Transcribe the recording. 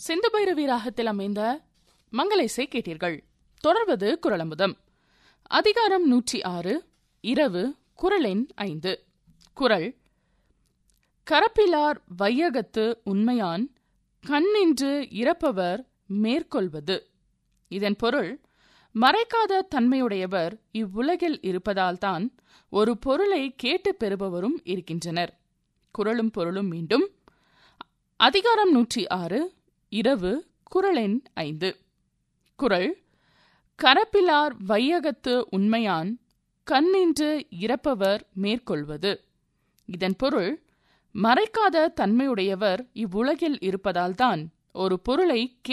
சிந்து பைரவி ராகத்தில் அமைந்த மங்களேசை கேட்டீர்கள் தொடர்வது குரலமுதம் அதிகாரம் நூற்றி ஆறு இரவு குரலெண் ஐந்து குரல் கரப்பிலார் வையகத்து உண்மையான் கண்ணின்று இறப்பவர் மேற்கொள்வது இதன் பொருள் மறைக்காத தன்மையுடையவர் இவ்வுலகில் இருப்பதால்தான் ஒரு பொருளை கேட்டு பெறுபவரும் இருக்கின்றனர் குரலும் பொருளும் மீண்டும் அதிகாரம் நூற்றி ஆறு இரவு குரலெண் ஐந்து குரல் கரப்பிலார் வையகத்து உண்மையான் கண்ணின்று இறப்பவர் மேற்கொள்வது இதன் பொருள் மறைக்காத தன்மையுடையவர் இவ்வுலகில் இருப்பதால்தான் ஒரு பொருளை